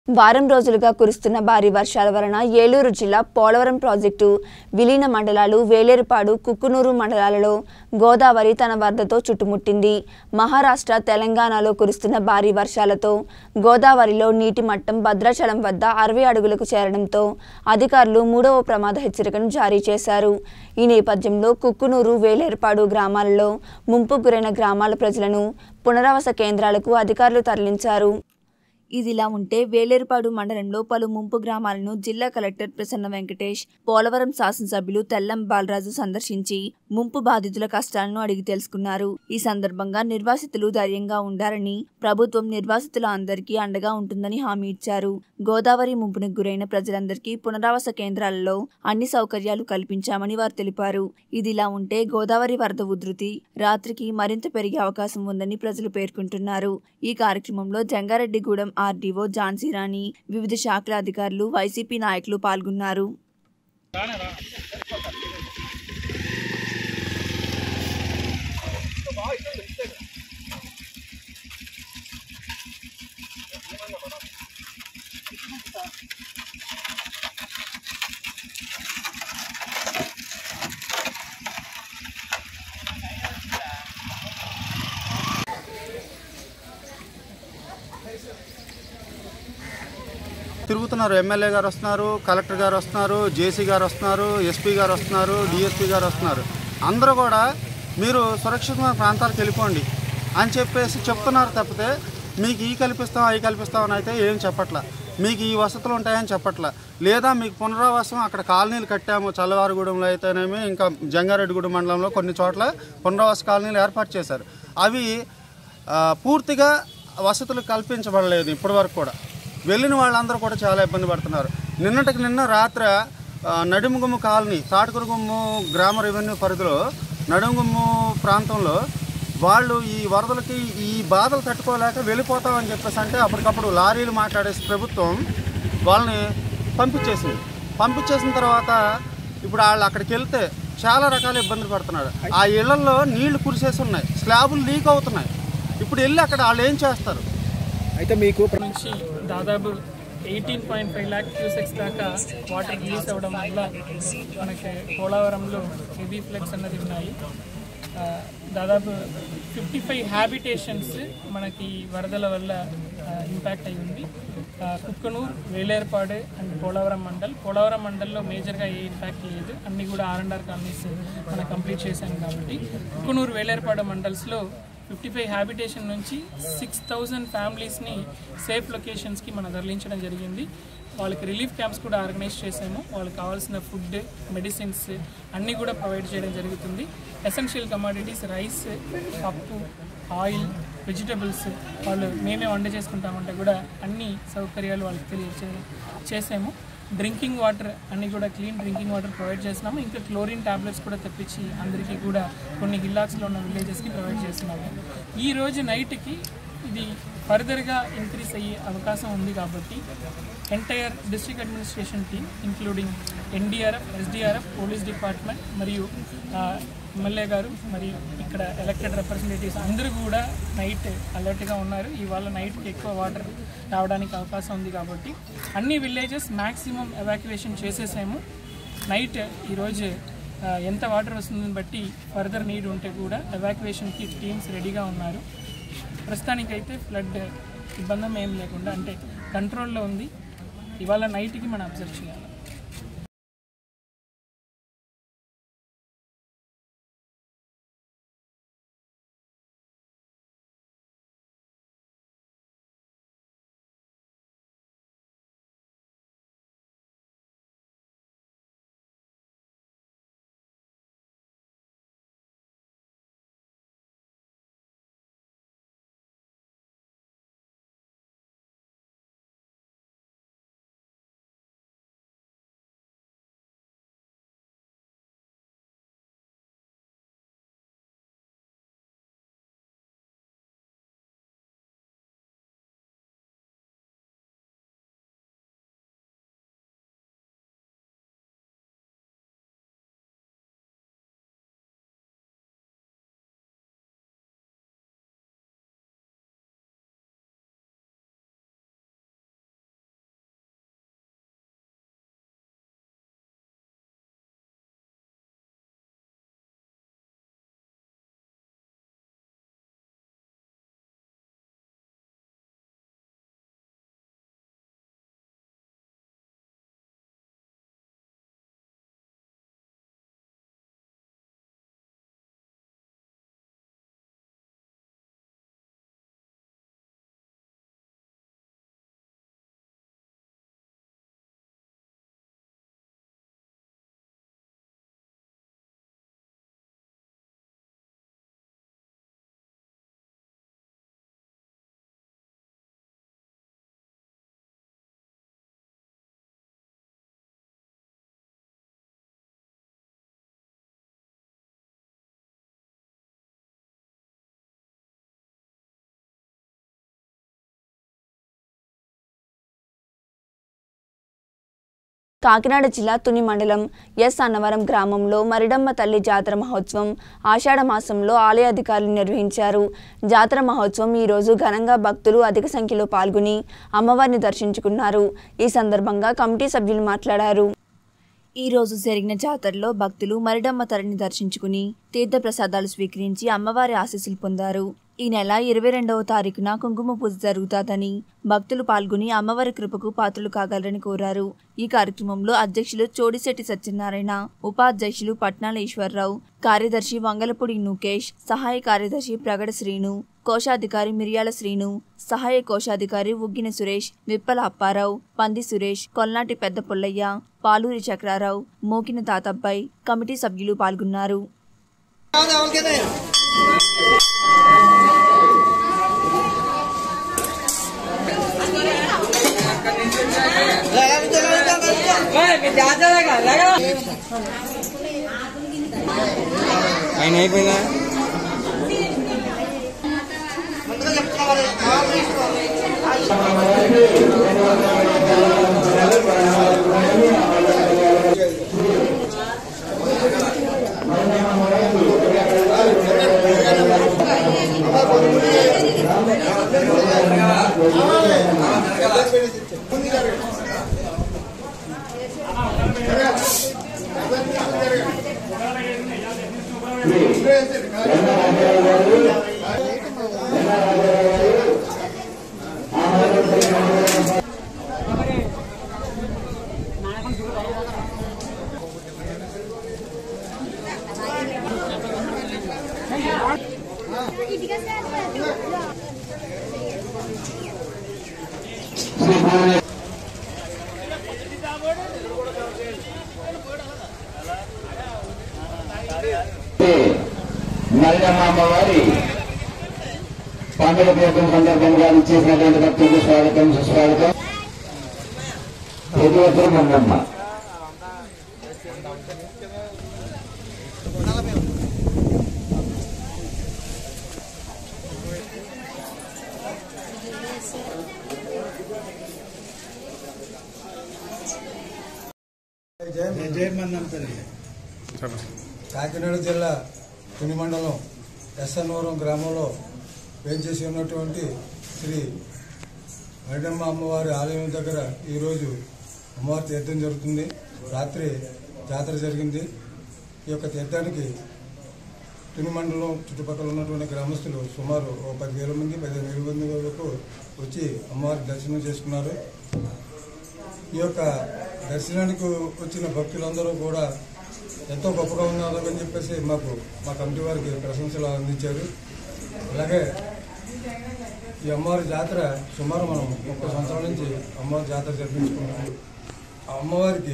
వారం రోజులుగా కురుస్తున్న భారీ వర్షాల వలన ఏలూరు జిల్లా పోలవరం ప్రాజెక్టు విలీన మండలాలు వేలేరుపాడు కుక్కునూరు మండలాలలో గోదావరి తన వరదతో చుట్టుముట్టింది మహారాష్ట్ర తెలంగాణలో కురుస్తున్న భారీ వర్షాలతో గోదావరిలో నీటి మట్టం భద్రాచలం వద్ద అరవై అడుగులకు చేరడంతో అధికారులు మూడవ ప్రమాద హెచ్చరికను జారీ చేశారు ఈ నేపథ్యంలో కుక్కునూరు వేలేరుపాడు గ్రామాలలో ముంపు గురైన గ్రామాల ప్రజలను పునరావాస కేంద్రాలకు అధికారులు తరలించారు ఇదిలా ఉంటే వేలేరుపాడు మండలంలో పలు ముంపు గ్రామాలను జిల్లా కలెక్టర్ ప్రసన్న వెంకటేష్ పోలవరం శాసనసభ్యులు తెల్లం బాలరాజు సందర్శించి ముంపు బాధితుల కష్టాలను అడిగి తెలుసుకున్నారు ఈ సందర్భంగా నిర్వాసితులు ధైర్యంగా ఉండాలని ప్రభుత్వం నిర్వాసితుల అందరికీ అండగా ఉంటుందని హామీ ఇచ్చారు గోదావరి ముంపునకు గురైన ప్రజలందరికీ పునరావాస కేంద్రాలలో అన్ని సౌకర్యాలు కల్పించామని వారు తెలిపారు ఇదిలా ఉంటే గోదావరి వరద ఉధృతి రాత్రికి మరింత పెరిగే అవకాశం ఉందని ప్రజలు పేర్కొంటున్నారు ఈ కార్యక్రమంలో జంగారెడ్డిగూడెం ఆర్డీఓ ఝాన్సీ రాణి వివిధ శాఖల అధికారులు వైసీపీ నాయకులు పాల్గొన్నారు తిరుగుతున్నారు ఎమ్మెల్యే గారు వస్తున్నారు కలెక్టర్ గారు వస్తున్నారు జేసీ గారు వస్తున్నారు ఎస్పీ గారు వస్తున్నారు డిఎస్పీ గారు వస్తున్నారు అందరూ కూడా మీరు సురక్షితమైన ప్రాంతాలకు వెళ్ళిపోండి అని చెప్పేసి చెప్తున్నారు తప్పితే మీకు ఈ కల్పిస్తాం అవి కల్పిస్తాం అని అయితే ఏం చెప్పట్లా మీకు ఈ వసతులు ఉంటాయని చెప్పట్లా లేదా మీకు పునరావాసం అక్కడ కాలనీలు కట్టాము చల్లవారిగూడెంలో అయితేనేమి ఇంకా జంగారెడ్డిగూడెం మండలంలో కొన్ని చోట్ల పునరావాస కాలనీలు ఏర్పాటు చేశారు అవి ఆ, పూర్తిగా వసతులు కల్పించబడలేదు ఇప్పటి వరకు కూడా వెళ్ళిన వాళ్ళందరూ కూడా చాలా ఇబ్బంది పడుతున్నారు నిన్నటికి నిన్న రాత్రి ఆ, నడుముగుమ్ము కాలనీ తాటకురుగుమ్ము గ్రామ రెవెన్యూ పరిధిలో నడుముగుమ్ము ప్రాంతంలో వాళ్ళు ఈ వరదలకి ఈ బాధలు తట్టుకోలేక వెళ్ళిపోతామని చెప్పేసి అంటే అప్పటికప్పుడు లారీలు మాట్లాడేసి ప్రభుత్వం వాళ్ళని పంపించేసింది పంపించేసిన తర్వాత ఇప్పుడు వాళ్ళు అక్కడికి వెళ్తే చాలా రకాల ఇబ్బందులు పడుతున్నాడు ఆ ఇళ్లలో నీళ్లు కురిసేసి ఉన్నాయి స్లాబులు లీక్ అవుతున్నాయి ఇప్పుడు వెళ్ళి అక్కడ వాళ్ళు ఏం చేస్తారు అయితే మీకు నుంచి దాదాపు eighteen point five lakh cusecs దాకా వాటర్ రిలీజ్ అవ్వడం వల్ల మనకి పోలవరంలో హెవీ ఫ్లడ్స్ అన్నది ఉన్నాయి ఆ, దాదాపు ఫిఫ్టీ ఫైవ్ హ్యాబిటేషన్స్ మనకి వరదల వల్ల ఇంపాక్ట్ అయి ఉంది ఆ, కుక్కనూరు వేలేర్పాడు అండ్ పోలవరం మండల్ పోలవరం మండల్లో మేజర్గా ఏ ఇంపాక్ట్ లేదు అన్నీ కూడా ఆర్ అండ్ ఆర్ కాలనీస్ మనం కంప్లీట్ చేశాం కాబట్టి కుక్కనూరు వేలేర్పాడు మండల్స్లో ఫిఫ్టీ ఫైవ్ హ్యాబిటేషన్ నుంచి సిక్స్ థౌజండ్ ఫ్యామిలీస్ని సేఫ్ లొకేషన్స్కి మనం తరలించడం జరిగింది వాళ్ళకి రిలీఫ్ క్యాంప్స్ కూడా ఆర్గనైజ్ చేసాము వాళ్ళకి కావాల్సిన ఫుడ్ మెడిసిన్స్ అన్నీ కూడా ప్రొవైడ్ చేయడం జరుగుతుంది ఎసెన్షియల్ కమాడిటీస్ రైస్ పప్పు ఆయిల్ వెజిటబుల్స్ వాళ్ళు మేమే వంట చేసుకుంటామంటే కూడా అన్ని సౌకర్యాలు వాళ్ళకి తెలియజేయడం చేసాము డ్రింకింగ్ వాటర్ అన్ని కూడా క్లీన్ డ్రింకింగ్ వాటర్ ప్రొవైడ్ చేస్తున్నాము ఇంకా క్లోరిన్ టాబ్లెట్స్ కూడా తెప్పించి అందరికీ కూడా కొన్ని హిల్లాక్స్లో ఉన్న విలేజెస్కి ప్రొవైడ్ చేస్తున్నాము ఈ రోజు నైట్కి ఇది ఫర్దర్గా ఇంక్రీస్ అయ్యే అవకాశం ఉంది కాబట్టి entire district administration team including NDRF SDRF police department మరియు ఎమ్మెల్యే గారు మరియు ఇక్కడ ఎలక్టెడ్ రిప్రజెంటేటివ్స్ అందరూ కూడా నైట్ అలర్ట్గా ఉన్నారు ఇవాళ నైట్కి ఎక్కువ వాటర్ రావడానికి అవకాశం ఉంది కాబట్టి అన్ని విలేజెస్ మ్యాక్సిమం ఎవాక్యువేషన్ చేసేసాము నైట్ ఈరోజు ఆ, ఎంత వాటర్ వస్తుందని బట్టి ఫర్దర్ నీడ్ ఉంటే కూడా ఎవాక్యువేషన్కి టీమ్స్ రెడీగా ఉన్నారు ప్రస్తుతానికైతే ఫ్లడ్ ఇబ్బంది ఏం లేకుండా అంటే కంట్రోల్లో ఉంది ఇవాళ నైట్కి మనం అబ్జర్వ్ చేయాలి కాకినాడ జిల్లా తుని మండలం ఎస్ అన్నవరం గ్రామంలో మరిడమ్మ తల్లి జాతర మహోత్సవం ఆషాఢ మాసంలో ఆలయ అధికారులు నిర్వహించారు జాతర మహోత్సవం ఈ రోజు ఘనంగా భక్తులు అధిక సంఖ్యలో పాల్గొని అమ్మవారిని దర్శించుకున్నారు ఈ సందర్భంగా కమిటీ సభ్యులు మాట్లాడారు ఈ రోజు జరిగిన జాతరలో భక్తులు మరిడమ్మ తల్లిని దర్శించుకుని తీర్థప్రసాదాలు స్వీకరించి అమ్మవారి ఆశీస్సులు పొందారు ఈ నెల ఇరవై రెండవ తారీఖున కుంకుమ పూజ జరుగుతాదని భక్తులు పాల్గొని అమ్మవారి కృపకు పాత్రలు కాగలరని కోరారు ఈ కార్యక్రమంలో అధ్యక్షులు చోడిశెట్టి సత్యనారాయణ ఉపాధ్యక్షులు పట్నాల ఈశ్వరరావు కార్యదర్శి వంగలపూడి నుకేష్ సహాయ కార్యదర్శి ప్రగడ శ్రీను కోశాధికారి మిరియాల శ్రీను సహాయ కోశాధికారి ఉగ్గిన సురేష్ విప్పల అప్పారావు పంది సురేష్ కొల్నాటి పెద్ద పుల్లయ్య పాలూరి చక్రారావు మోకిన తాతబ్బాయి కమిటీ సభ్యులు పాల్గొన్నారు ఆయన అయిపోయిందా మల్లమ్మ అమ్మవారి పండుగ పూర్వం సందర్భంగా ఇచ్చేసినటువంటి భక్తులకు స్వాగతం సుస్వాగతం ప్రతి ఒక్కరు మల్లమ్మ కాకినాడ జిల్లా తుని మండలం ఎస్ఎన్వరం గ్రామంలో వేంచేసి ఉన్నటువంటి శ్రీ మరిడమ్మ అమ్మవారి ఆలయం దగ్గర ఈరోజు అమ్మవారి తీర్థం జరుగుతుంది రాత్రి జాతర జరిగింది ఈ యొక్క తీర్థానికి తుని మండలం చుట్టుపక్కల ఉన్నటువంటి గ్రామస్తులు సుమారు ఓ పదివేల మంది పదిహేను వేల మంది వరకు వచ్చి అమ్మవారి దర్శనం చేసుకున్నారు ఈ యొక్క దర్శనానికి వచ్చిన భక్తులందరూ కూడా ఎంతో గొప్పగా ఉన్నారని చెప్పేసి మాకు మా కమిటీ వారికి ప్రశంసలు అందించారు అలాగే ఈ అమ్మవారి జాతర సుమారు మనం ముప్పై సంవత్సరాల నుంచి అమ్మవారి జాతర జరిపించుకున్నాం ఆ అమ్మవారికి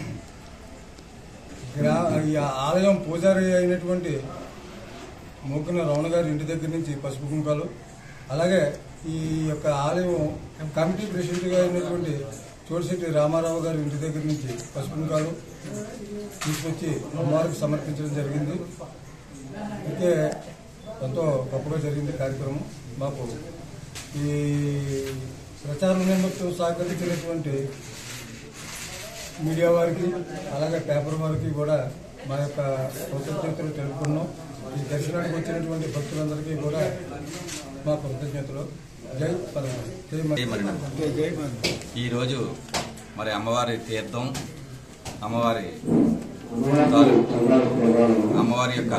గ్రా ఈ ఆలయం పూజారి అయినటువంటి మూకిన రమణ గారి ఇంటి దగ్గర నుంచి పసుపు కుంకాలు అలాగే ఈ యొక్క ఆలయం కమిటీ ప్రెసిడెంట్గా అయినటువంటి చోటిశెట్టి రామారావు గారి ఇంటి దగ్గర నుంచి పసుపు కుంకాలు తీసుకొచ్చి అమ్మవారికి సమర్పించడం జరిగింది అయితే ఎంతో గొప్పగా జరిగింది కార్యక్రమం మాకు ఈ ప్రచార నిమిత్తం సహకరించినటువంటి మీడియా వారికి అలాగే పేపర్ వారికి కూడా మా యొక్క కృతజ్ఞతలు తెలుపుకున్నాం ఈ దర్శనానికి వచ్చినటువంటి భక్తులందరికీ కూడా మా కృతజ్ఞతలు జై పరమ జై మరి ఈరోజు మరి అమ్మవారి తీర్థం అమ్మవారి తాలూ అమ్మవారి యొక్క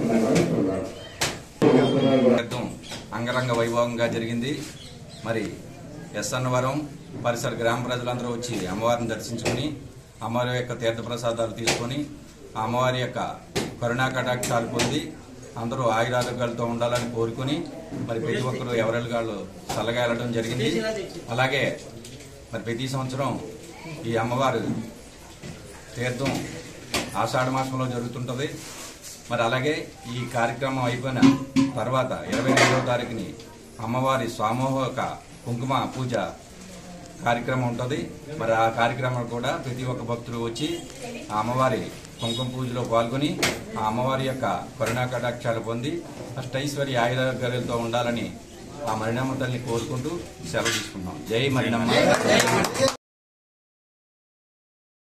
తీర్థం అంగరంగ వైభవంగా జరిగింది మరి ఎస్ అన్నవరం పరిసర గ్రామ ప్రజలందరూ వచ్చి అమ్మవారిని దర్శించుకుని అమ్మవారి యొక్క తీర్థ ప్రసాదాలు తీసుకొని ఆ అమ్మవారి యొక్క కరుణా కటాక్షాలు పొంది అందరూ ఆయురారోగ్యాలతో ఉండాలని కోరుకుని మరి ప్రతి ఒక్కరూ ఎవరెళ్ళగాళ్ళు చల్లగా వెళ్ళడం జరిగింది అలాగే మరి ప్రతి సంవత్సరం ఈ అమ్మవారు తీర్థం ఆషాఢ మాసంలో జరుగుతుంటుంది మరి అలాగే ఈ కార్యక్రమం అయిపోయిన తర్వాత ఇరవై రెండవ తారీఖుని అమ్మవారి స్వామోహక కుంకుమ పూజ కార్యక్రమం ఉంటుంది మరి ఆ కార్యక్రమం కూడా ప్రతి ఒక్క భక్తులు వచ్చి ఆ అమ్మవారి కుంకుమ పూజలో పాల్గొని ఆ అమ్మవారి యొక్క కరుణా కటాక్షాలు పొంది అష్టైశ్వర్య ఆయుధాలతో ఉండాలని ఆ మరిణమ్మ తల్లిని కోరుకుంటూ సెలవు తీసుకున్నాం జై మరిణమ్మ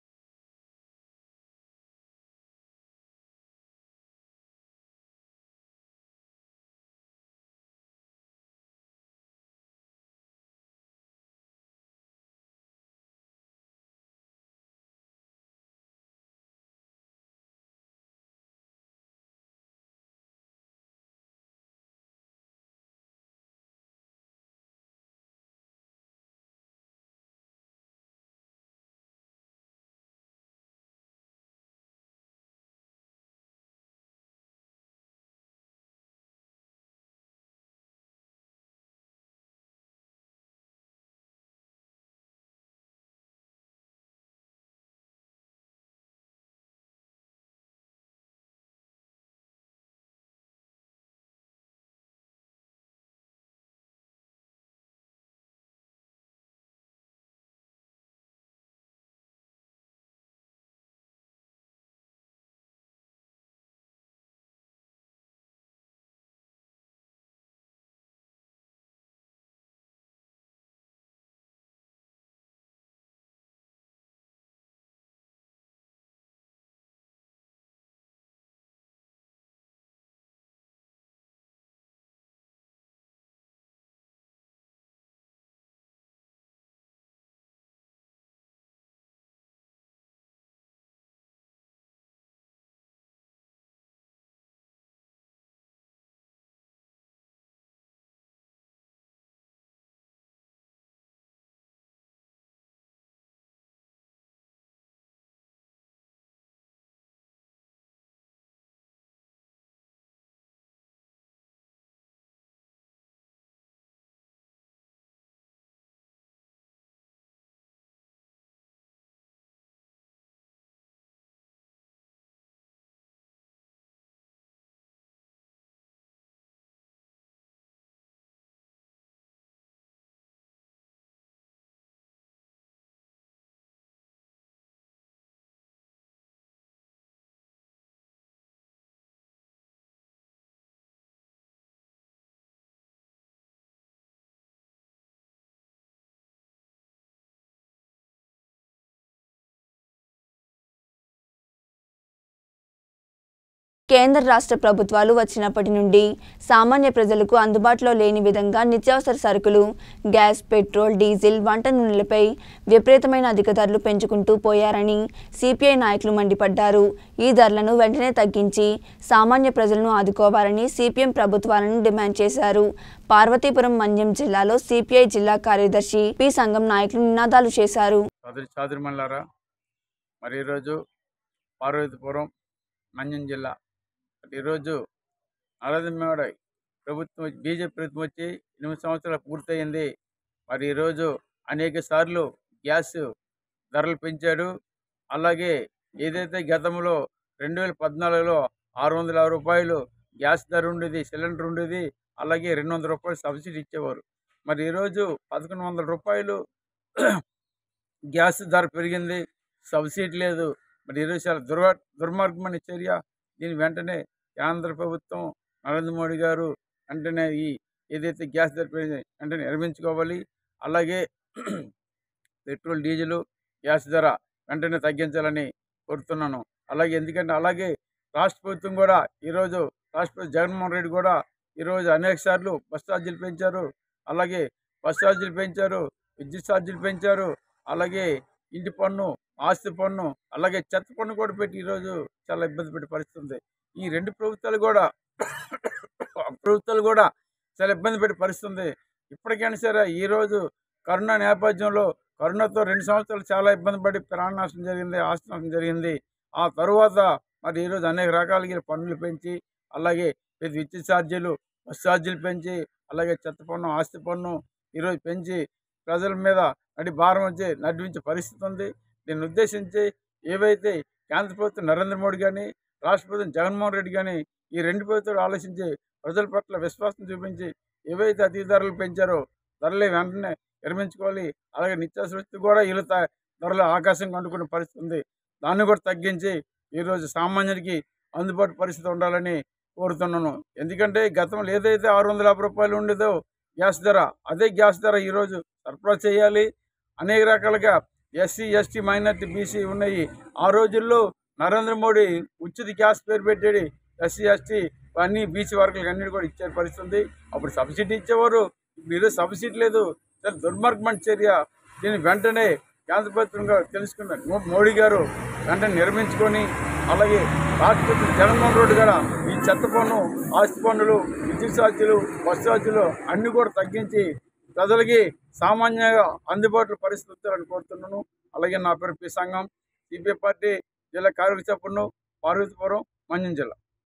కేంద్ర రాష్ట్ర ప్రభుత్వాలు వచ్చినప్పటి నుండి సామాన్య ప్రజలకు అందుబాటులో లేని విధంగా నిత్యావసర సరుకులు గ్యాస్ పెట్రోల్ డీజిల్ వంట నూనెలపై విపరీతమైన అధిక ధరలు పెంచుకుంటూ పోయారని సిపిఐ నాయకులు మండిపడ్డారు ఈ ధరలను వెంటనే తగ్గించి సామాన్య ప్రజలను ఆదుకోవాలని సిపిఎం ప్రభుత్వాలను డిమాండ్ చేశారు పార్వతీపురం మన్యం జిల్లాలో సిపిఐ జిల్లా కార్యదర్శి పి సంఘం నాయకులు నినాదాలు చేశారు సోదరి సోదరిమల్లారా మరి ఈరోజు పార్వతీపురం మన్యం జిల్లా మరి ఈరోజు నరేంద్ర ప్రభుత్వం బీజేపీ ప్రభుత్వం వచ్చి ఎనిమిది సంవత్సరాలు పూర్తయింది మరి ఈరోజు అనేక సార్లు గ్యాస్ ధరలు పెంచాడు అలాగే ఏదైతే గతంలో రెండు వేల పద్నాలుగులో ఆరు వందల యాభై రూపాయలు గ్యాస్ ధర ఉండేది సిలిండర్ ఉండేది అలాగే రెండు వందల రూపాయలు సబ్సిడీ ఇచ్చేవారు మరి ఈరోజు పదకొండు వందల రూపాయలు గ్యాస్ ధర పెరిగింది సబ్సిడీ లేదు మరి ఈరోజు చాలా దుర్వ దుర్మార్గమైన చర్య దీని వెంటనే కేంద్ర ప్రభుత్వం నరేంద్ర మోడీ గారు వెంటనే ఈ ఏదైతే గ్యాస్ ధర పెరిగింది వెంటనే నిర్మించుకోవాలి అలాగే పెట్రోల్ డీజిల్ గ్యాస్ ధర వెంటనే తగ్గించాలని కోరుతున్నాను అలాగే ఎందుకంటే అలాగే రాష్ట్ర ప్రభుత్వం కూడా ఈరోజు రాష్ట్రపతి జగన్మోహన్ రెడ్డి కూడా ఈరోజు అనేక సార్లు బస్ ఛార్జీలు పెంచారు అలాగే బస్ ఛార్జీలు పెంచారు విద్యుత్ ఛార్జీలు పెంచారు అలాగే ఇంటి పన్ను ఆస్తి పన్ను అలాగే చెత్త పన్ను కూడా పెట్టి ఈరోజు చాలా ఇబ్బంది పెట్టే పరిస్థితి ఉంది ఈ రెండు ప్రభుత్వాలు కూడా ప్రభుత్వాలు కూడా చాలా ఇబ్బంది పెట్టే పరిస్థితి ఉంది ఇప్పటికైనా సరే ఈరోజు కరోనా నేపథ్యంలో కరోనాతో రెండు సంవత్సరాలు చాలా ఇబ్బంది పడి ప్రాణ నష్టం జరిగింది ఆస్తి నష్టం జరిగింది ఆ తరువాత మరి ఈరోజు అనేక రకాలుగా పన్నులు పెంచి అలాగే విద్యుత్ ఛార్జీలు బస్ ఛార్జీలు పెంచి అలాగే చెత్త పన్ను ఆస్తి పన్ను ఈరోజు పెంచి ప్రజల మీద నడి భారం వచ్చి నడిపించే పరిస్థితి ఉంది దీన్ని ఉద్దేశించి ఏవైతే కేంద్ర ప్రభుత్వం నరేంద్ర మోడీ కానీ రాష్ట్ర ప్రభుత్వం జగన్మోహన్ రెడ్డి కానీ ఈ రెండు ప్రభుత్వాలు ఆలోచించి ప్రజల పట్ల విశ్వాసం చూపించి ఏవైతే అధిక ధరలు పెంచారో ధరలు వెంటనే నిర్మించుకోవాలి అలాగే నిత్యావసర వస్తువులు కూడా వీళ్ళు త- ధరలు ఆకాశం కంటుకునే పరిస్థితి ఉంది దాన్ని కూడా తగ్గించి ఈరోజు సామాన్యుడికి అందుబాటు పరిస్థితి ఉండాలని కోరుతున్నాను ఎందుకంటే గతంలో ఏదైతే ఆరు వందల యాభై రూపాయలు ఉండేదో గ్యాస్ ధర అదే గ్యాస్ ధర ఈరోజు సరఫరా చేయాలి అనేక రకాలుగా ఎస్సీ ఎస్టీ మైనార్టీ బీసీ ఉన్నాయి ఆ రోజుల్లో నరేంద్ర మోడీ ఉచిత గ్యాస్ పేరు పెట్టాడు ఎస్సీ ఎస్టీ అన్ని బీసీ వర్గాలకు అన్నిటి కూడా ఇచ్చే పరిస్థితి ఉంది అప్పుడు సబ్సిడీ ఇచ్చేవారు ఇప్పుడు ఈరోజు సబ్సిడీ లేదు చాలా దుర్మార్గమైన చర్య దీన్ని వెంటనే కేంద్ర ప్రభుత్వంగా తెలుసుకున్న మో- మోడీ గారు వెంటనే నిర్మించుకొని అలాగే రాష్ట్రపతి జగన్మోహన్ రెడ్డి గారు ఈ చెత్త పన్ను ఆస్తి పన్నులు విద్యుత్ ఛార్జీలు బస్ ఛార్జీలు అన్ని కూడా తగ్గించి ప్రజలకి సామాన్యంగా అందుబాటులో పరిస్థితి వచ్చారని కోరుతున్నాను అలాగే నా పేరు పి సంఘం సిపిఐ పార్టీ జిల్లా కార్యదర్శి పార్వతీపురం మంజం జిల్లా